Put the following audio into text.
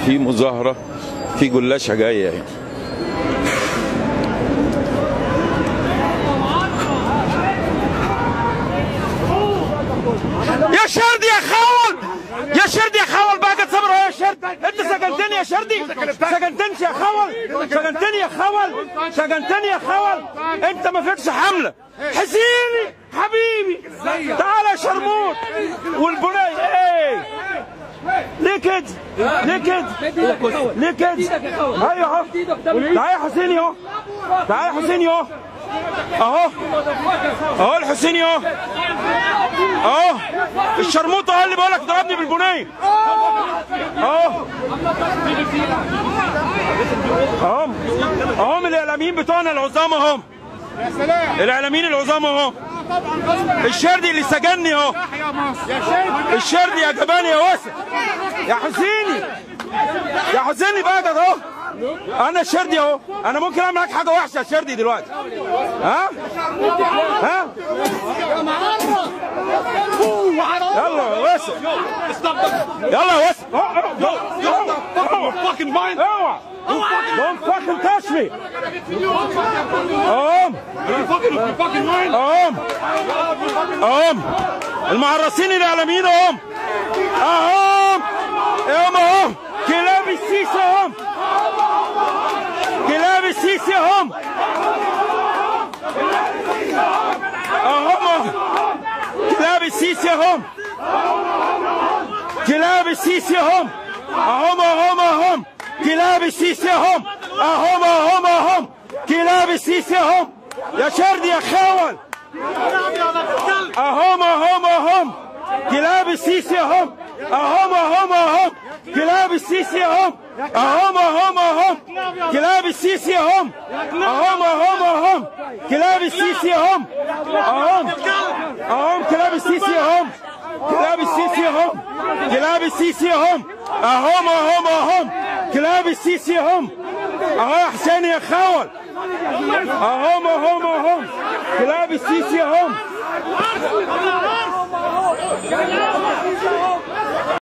في مظاهره في جلاشه جايه اهي يا شردي يا خول يا شردي يا خول بقى قد صبر يا شرد انت سجنتني يا شردي سجنتني يا خول سجنتني يا خول سجنتني يا خول انت ما فيكش حمله حسيني حبيبي تعال يا شرموط والبني ايه ليه كده؟ ليه كده؟ ليه كده؟ ايوه اهو تعالى يا حسيني اهو تعالى يا حسيني اهو اهو اهو الحسيني اهو اهو الشرموطه اهو اللي بقول لك ضربني بالبنيه اهو اهو اهو من الاعلاميين بتوعنا العظام اهو الاعلاميين العظام اهو الشردي اللي سجنني اهو الشردي يا جباني يا واسع يا حسيني يا حسيني بقى ده اهو انا الشردي اهو انا ممكن اعمل معاك حاجه وحشه يا شردي دلوقتي ها ها يلا يا واسع يلا يا واسع اوعى Don't fucking touch me! قوم قوم قوم المعرسين الاعلاميين اهم اهم اهم اهم كلاب السيسي اهم كلاب السيسي اهم اهم كلاب السيسي اهم كلاب السيسي اهم اهم اهم اهم كلاب السيسي اهم اهم اهم اهم كلاب السيسي اهم يا شردي يا خاول اهم اهم اهم كلاب السيسي اهم اهم اهم اهم كلاب السيسي اهم اهم اهم اهم كلاب السيسي اهم اهم اهم اهم كلاب السيسي اهم اهم اهم كلاب السيسي اهم كلاب السيسي اهم كلاب السيسي اهم اهم اهم اهم كلاب السيسي اهم اهو يا حسين يا خول اهم اهم اهم كلاب السيسي اهم